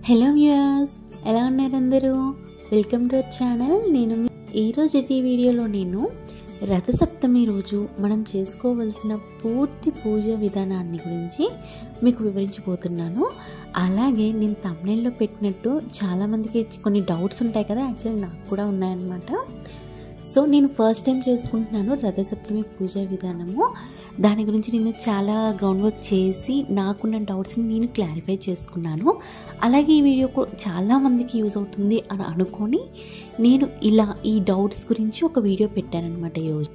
hello viewers ఎలా ఉన్నారు అందరూ వెల్కమ్ టు అవర్ ఛానల్ నేను మీ- ఈరోజు ఈ వీడియోలో నేను రథసప్తమి రోజు మనం చేసుకోవలసిన పూర్తి పూజ విధానాన్ని గురించి మీకు వివరించబోతున్నాను అలాగే నేను తమిళలో పెట్టినట్టు చాలామందికి కొన్ని డౌట్స్ ఉంటాయి కదా యాక్చువల్లీ నాకు కూడా ఉన్నాయన్నమాట సో నేను ఫస్ట్ టైం చేసుకుంటున్నాను రథసప్తమి పూజ విధానము దాని గురించి నేను చాలా గ్రౌండ్ వర్క్ చేసి నాకున్న డౌట్స్ని నేను క్లారిఫై చేసుకున్నాను అలాగే ఈ వీడియో కూడా చాలామందికి యూజ్ అవుతుంది అని అనుకొని నేను ఇలా ఈ డౌట్స్ గురించి ఒక వీడియో పెట్టానమాట ఈరోజు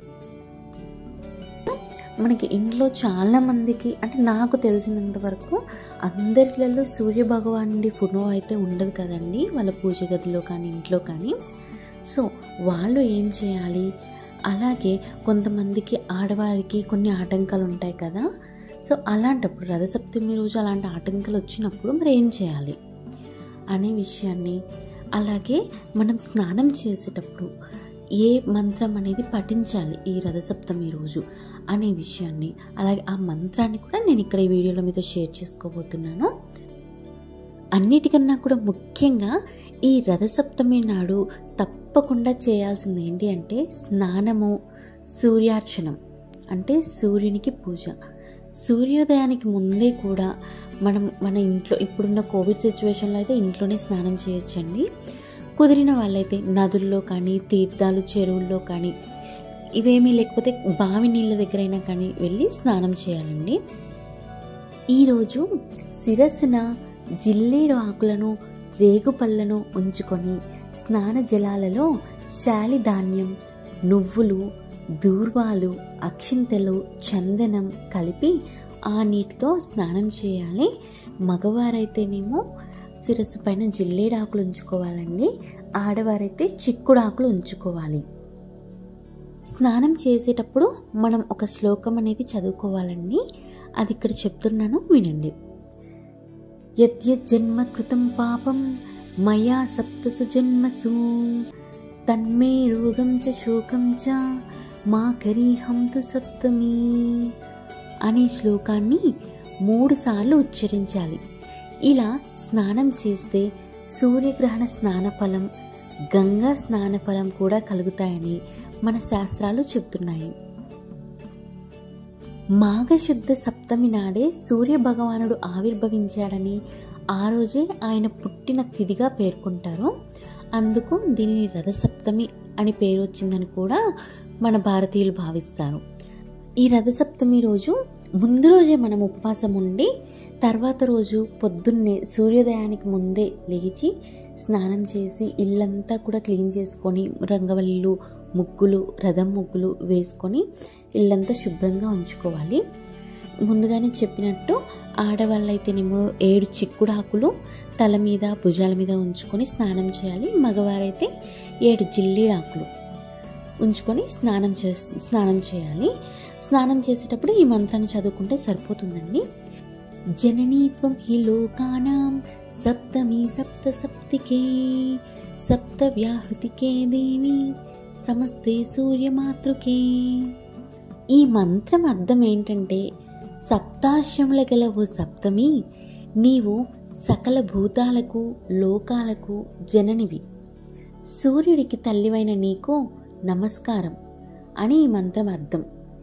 మనకి ఇంట్లో చాలా మందికి అంటే నాకు తెలిసినంత వరకు అందరిలో సూర్య భగవానుడి ఫోటో అయితే ఉండదు కదండి వాళ్ళ పూజ గదిలో కానీ ఇంట్లో కానీ సో వాళ్ళు ఏం చేయాలి అలాగే కొంతమందికి ఆడవారికి కొన్ని ఆటంకాలు ఉంటాయి కదా సో అలాంటప్పుడు రథసప్తమి రోజు అలాంటి ఆటంకాలు వచ్చినప్పుడు మరి ఏం చేయాలి అనే విషయాన్ని అలాగే మనం స్నానం చేసేటప్పుడు ఏ మంత్రం అనేది పఠించాలి ఈ రథసప్తమి రోజు అనే విషయాన్ని అలాగే ఆ మంత్రాన్ని కూడా నేను ఇక్కడ ఈ వీడియోలో మీతో షేర్ చేసుకోబోతున్నాను అన్నిటికన్నా కూడా ముఖ్యంగా ఈ రథసప్తమి నాడు తప్పకుండా చేయాల్సింది ఏంటి అంటే స్నానము సూర్యార్చనం అంటే సూర్యునికి పూజ సూర్యోదయానికి ముందే కూడా మనం మన ఇంట్లో ఇప్పుడున్న కోవిడ్ సిచ్యువేషన్లో అయితే ఇంట్లోనే స్నానం చేయొచ్చండి కుదిరిన వాళ్ళైతే నదుల్లో కానీ తీర్థాలు చెరువుల్లో కానీ ఇవేమీ లేకపోతే బావి నీళ్ళ దగ్గరైనా కానీ వెళ్ళి స్నానం చేయాలండి ఈరోజు శిరస్సున జిల్లేడు ఆకులను రేగుపళ్ళను ఉంచుకొని స్నాన జలాలలో శాలి ధాన్యం నువ్వులు దూర్వాలు అక్షింతలు చందనం కలిపి ఆ నీటితో స్నానం చేయాలి మగవారైతేనేమో శిరస్సు పైన జిల్లేడు ఆకులు ఉంచుకోవాలండి ఆడవారైతే చిక్కుడు ఆకులు ఉంచుకోవాలి స్నానం చేసేటప్పుడు మనం ఒక శ్లోకం అనేది చదువుకోవాలండి అది ఇక్కడ చెప్తున్నాను వినండి యద్యజ్జన్మ కృతం పాపం మయా సప్తసు జన్మసు తన్మే రోగం చ శోకం చ మా కరీహం తు సప్తమి అనే శ్లోకాన్ని మూడు సార్లు ఉచ్చరించాలి ఇలా స్నానం చేస్తే సూర్యగ్రహణ స్నాన ఫలం గంగా స్నాన ఫలం కూడా కలుగుతాయని మన శాస్త్రాలు చెబుతున్నాయి మాఘశుద్ధ సప్తమి నాడే సూర్య భగవానుడు ఆవిర్భవించాడని ఆ రోజే ఆయన పుట్టిన తిథిగా పేర్కొంటారు అందుకు దీనిని రథసప్తమి అని పేరు వచ్చిందని కూడా మన భారతీయులు భావిస్తారు ఈ రథసప్తమి రోజు ముందు రోజే మనం ఉపవాసం ఉండి తర్వాత రోజు పొద్దున్నే సూర్యోదయానికి ముందే లేచి స్నానం చేసి ఇల్లంతా కూడా క్లీన్ చేసుకొని రంగవల్లులు ముగ్గులు రథం ముగ్గులు వేసుకొని ఇల్లంతా శుభ్రంగా ఉంచుకోవాలి ముందుగానే చెప్పినట్టు ఆడవాళ్ళైతేనేమో ఏడు చిక్కుడాకులు తల మీద భుజాల మీద ఉంచుకొని స్నానం చేయాలి మగవారైతే ఏడు జిల్లీడాకులు ఉంచుకొని స్నానం చే స్నానం చేయాలి స్నానం చేసేటప్పుడు ఈ మంత్రాన్ని చదువుకుంటే సరిపోతుందండి జననీత్వం హి లోకానాం సప్తమి సప్త సప్తికే సప్త వ్యాహృతికే దేవి సమస్తే సూర్యమాతృకే ఈ మంత్రం అర్థం ఏంటంటే సప్తాశ్యముల గల ఓ సప్తమి నీవు సకల భూతాలకు లోకాలకు జననివి సూర్యుడికి తల్లివైన నీకు నమస్కారం అని ఈ మంత్రం అర్థం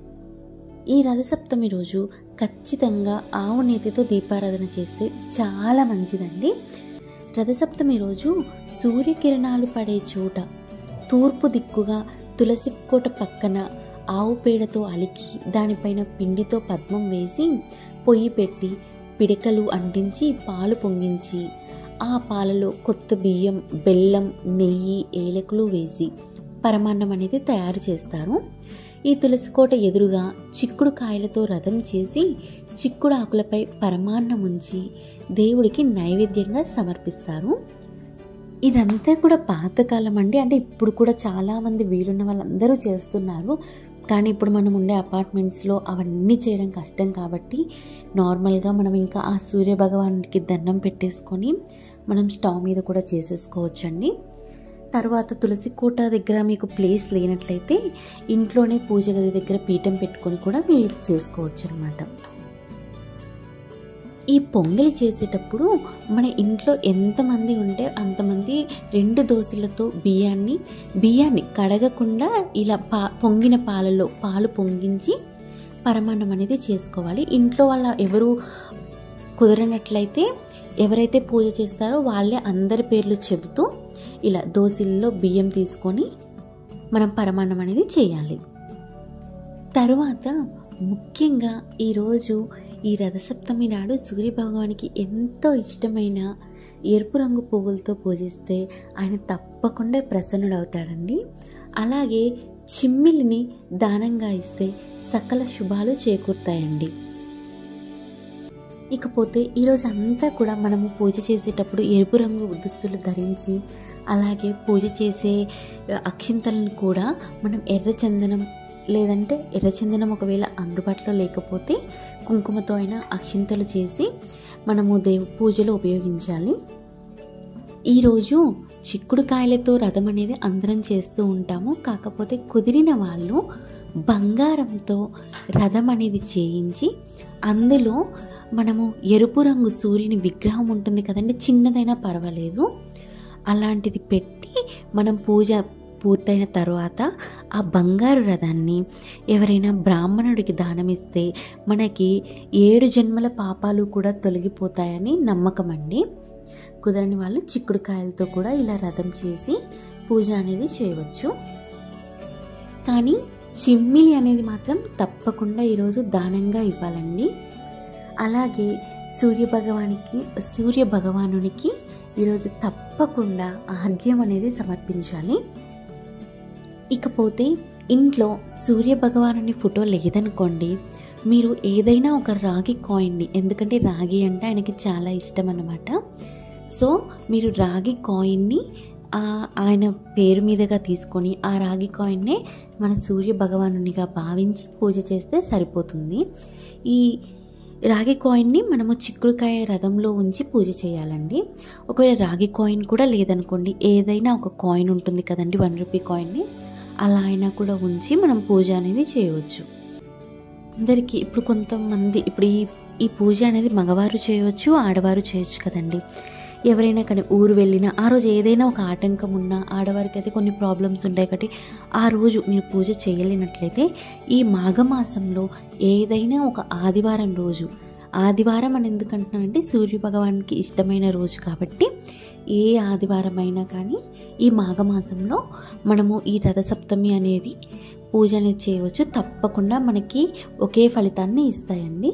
ఈ రథసప్తమి రోజు ఖచ్చితంగా ఆవు నేతితో దీపారాధన చేస్తే చాలా మంచిదండి రథసప్తమి రోజు సూర్యకిరణాలు పడే చోట తూర్పు దిక్కుగా తులసి కోట పక్కన ఆవు పేడతో అలికి దానిపైన పిండితో పద్మం వేసి పొయ్యి పెట్టి పిడకలు అంటించి పాలు పొంగించి ఆ పాలలో కొత్త బియ్యం బెల్లం నెయ్యి ఏలకులు వేసి పరమాన్నం అనేది తయారు చేస్తారు ఈ తులసికోట ఎదురుగా చిక్కుడు కాయలతో రథం చేసి చిక్కుడు ఆకులపై పరమాన్నం ఉంచి దేవుడికి నైవేద్యంగా సమర్పిస్తారు ఇదంతా కూడా పాతకాలం అండి అంటే ఇప్పుడు కూడా చాలామంది వీలున్న వాళ్ళందరూ చేస్తున్నారు కానీ ఇప్పుడు మనం ఉండే అపార్ట్మెంట్స్లో అవన్నీ చేయడం కష్టం కాబట్టి నార్మల్గా మనం ఇంకా ఆ సూర్య భగవానుడికి దండం పెట్టేసుకొని మనం స్టవ్ మీద కూడా చేసేసుకోవచ్చండి తర్వాత తులసి కోట దగ్గర మీకు ప్లేస్ లేనట్లయితే ఇంట్లోనే పూజ గది దగ్గర పీఠం పెట్టుకొని కూడా మీరు చేసుకోవచ్చు అనమాట ఈ పొంగలి చేసేటప్పుడు మన ఇంట్లో ఎంతమంది ఉంటే అంతమంది రెండు దోశలతో బియ్యాన్ని బియ్యాన్ని కడగకుండా ఇలా పా పొంగిన పాలలో పాలు పొంగించి పరమాన్నం అనేది చేసుకోవాలి ఇంట్లో వాళ్ళ ఎవరు కుదరనట్లయితే ఎవరైతే పూజ చేస్తారో వాళ్ళే అందరి పేర్లు చెబుతూ ఇలా దోశల్లో బియ్యం తీసుకొని మనం పరమాన్నం అనేది చేయాలి తరువాత ముఖ్యంగా ఈరోజు ఈ రథసప్తమి నాడు సూర్యభగవానికి ఎంతో ఇష్టమైన ఎరుపు రంగు పువ్వులతో పూజిస్తే ఆయన తప్పకుండా ప్రసన్నుడవుతాడండి అలాగే చిమ్మిలిని దానంగా ఇస్తే సకల శుభాలు చేకూరుతాయండి ఇకపోతే ఈరోజు అంతా కూడా మనము పూజ చేసేటప్పుడు ఎరుపు రంగు దుస్తులు ధరించి అలాగే పూజ చేసే అక్షింతలను కూడా మనం ఎర్రచందనం లేదంటే ఎర్రచందనం ఒకవేళ అందుబాటులో లేకపోతే కుంకుమతో అయినా అక్షింతలు చేసి మనము దేవు పూజలో ఉపయోగించాలి ఈరోజు చిక్కుడుకాయలతో రథం అనేది అందరం చేస్తూ ఉంటాము కాకపోతే కుదిరిన వాళ్ళు బంగారంతో రథం అనేది చేయించి అందులో మనము ఎరుపు రంగు సూర్యుని విగ్రహం ఉంటుంది కదండి చిన్నదైనా పర్వాలేదు అలాంటిది పెట్టి మనం పూజ పూర్తయిన తర్వాత ఆ బంగారు రథాన్ని ఎవరైనా బ్రాహ్మణుడికి దానమిస్తే మనకి ఏడు జన్మల పాపాలు కూడా తొలగిపోతాయని నమ్మకం అండి కుదరని వాళ్ళు చిక్కుడుకాయలతో కూడా ఇలా రథం చేసి పూజ అనేది చేయవచ్చు కానీ చిమ్మిలి అనేది మాత్రం తప్పకుండా ఈరోజు దానంగా ఇవ్వాలండి అలాగే సూర్య భగవానికి సూర్య భగవానునికి ఈరోజు తప్పకుండా ఆర్ఘ్యం అనేది సమర్పించాలి ఇకపోతే ఇంట్లో సూర్య భగవానుని ఫోటో లేదనుకోండి మీరు ఏదైనా ఒక రాగి కాయిన్ని ఎందుకంటే రాగి అంటే ఆయనకి చాలా ఇష్టం అన్నమాట సో మీరు రాగి కాయిన్ని ఆయన పేరు మీదుగా తీసుకొని ఆ రాగి కాయిన్నే మన సూర్య భగవానునిగా భావించి పూజ చేస్తే సరిపోతుంది ఈ రాగి కాయిన్ని మనము చిక్కుడుకాయ రథంలో ఉంచి పూజ చేయాలండి ఒకవేళ రాగి కాయిన్ కూడా లేదనుకోండి ఏదైనా ఒక కాయిన్ ఉంటుంది కదండి వన్ రూపీ కాయిన్ని అలా అయినా కూడా ఉంచి మనం పూజ అనేది చేయవచ్చు అందరికీ ఇప్పుడు కొంతమంది ఇప్పుడు ఈ ఈ పూజ అనేది మగవారు చేయవచ్చు ఆడవారు చేయొచ్చు కదండి ఎవరైనా కానీ ఊరు వెళ్ళినా ఆ రోజు ఏదైనా ఒక ఆటంకం ఉన్నా ఆడవారికి అయితే కొన్ని ప్రాబ్లమ్స్ ఉంటాయి కాబట్టి ఆ రోజు మీరు పూజ చేయలేనట్లయితే ఈ మాఘమాసంలో ఏదైనా ఒక ఆదివారం రోజు ఆదివారం అని ఎందుకంటున్నానంటే సూర్య భగవానికి ఇష్టమైన రోజు కాబట్టి ఏ ఆదివారం అయినా కానీ ఈ మాఘమాసంలో మనము ఈ రథసప్తమి అనేది పూజ అనేది చేయవచ్చు తప్పకుండా మనకి ఒకే ఫలితాన్ని ఇస్తాయండి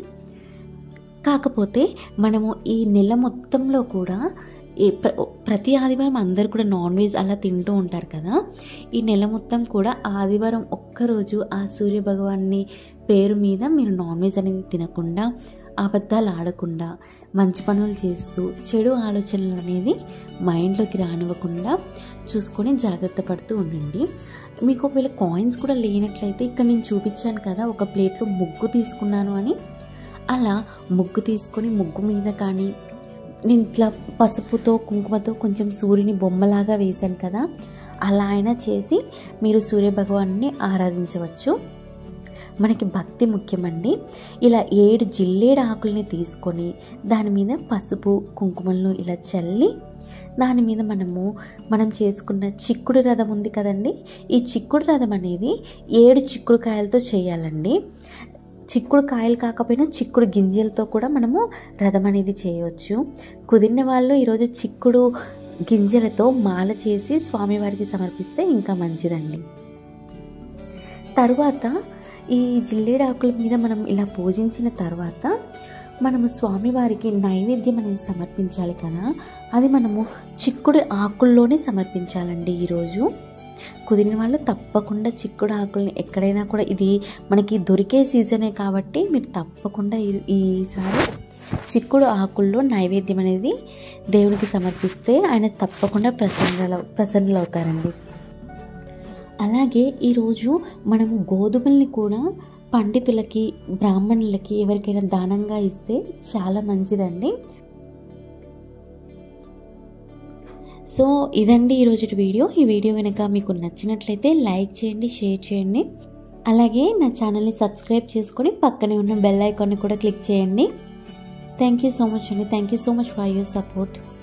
కాకపోతే మనము ఈ నెల మొత్తంలో కూడా ఈ ప్ర ప్రతి ఆదివారం అందరు కూడా నాన్ వెజ్ అలా తింటూ ఉంటారు కదా ఈ నెల మొత్తం కూడా ఆదివారం ఒక్కరోజు ఆ సూర్య భగవాన్ని పేరు మీద మీరు నాన్ వెజ్ అనేది తినకుండా అబద్ధాలు ఆడకుండా మంచి పనులు చేస్తూ చెడు ఆలోచనలు అనేది మైండ్లోకి రానివ్వకుండా చూసుకొని జాగ్రత్త పడుతూ ఉండండి మీకు ఒకవేళ కాయిన్స్ కూడా లేనట్లయితే ఇక్కడ నేను చూపించాను కదా ఒక ప్లేట్లో ముగ్గు తీసుకున్నాను అని అలా ముగ్గు తీసుకొని ముగ్గు మీద కానీ నేను ఇట్లా పసుపుతో కుంకుమతో కొంచెం సూర్యుని బొమ్మలాగా వేశాను కదా అలా అయినా చేసి మీరు సూర్య భగవాన్ని ఆరాధించవచ్చు మనకి భక్తి ముఖ్యమండి ఇలా ఏడు జిల్లేడు ఆకుల్ని తీసుకొని దాని మీద పసుపు కుంకుమలను ఇలా చల్లి దాని మీద మనము మనం చేసుకున్న చిక్కుడు రథం ఉంది కదండి ఈ చిక్కుడు రథం అనేది ఏడు చిక్కుడు కాయలతో చేయాలండి చిక్కుడు కాయలు కాకపోయినా చిక్కుడు గింజలతో కూడా మనము రథం అనేది చేయవచ్చు కుదిరిన వాళ్ళు ఈరోజు చిక్కుడు గింజలతో మాల చేసి స్వామివారికి సమర్పిస్తే ఇంకా మంచిదండి తరువాత ఈ జిల్లేడు ఆకుల మీద మనం ఇలా పూజించిన తర్వాత మనము స్వామివారికి నైవేద్యం అనేది సమర్పించాలి కదా అది మనము చిక్కుడు ఆకుల్లోనే సమర్పించాలండి ఈరోజు కుదిరిన వాళ్ళు తప్పకుండా చిక్కుడు ఆకుల్ని ఎక్కడైనా కూడా ఇది మనకి దొరికే సీజనే కాబట్టి మీరు తప్పకుండా ఈ- ఈసారి చిక్కుడు ఆకుల్లో నైవేద్యం అనేది దేవునికి సమర్పిస్తే ఆయన తప్పకుండా ప్రసన్న ప్రసన్నులవుతారండి అలాగే ఈరోజు మనము గోధుమల్ని కూడా పండితులకి బ్రాహ్మణులకి ఎవరికైనా దానంగా ఇస్తే చాలా మంచిదండి సో ఇదండి ఈరోజు వీడియో ఈ వీడియో కనుక మీకు నచ్చినట్లయితే లైక్ చేయండి షేర్ చేయండి అలాగే నా ఛానల్ని సబ్స్క్రైబ్ చేసుకొని పక్కనే ఉన్న బెల్ ఐకాన్ని కూడా క్లిక్ చేయండి థ్యాంక్ యూ సో మచ్ అండి thank you so much for your support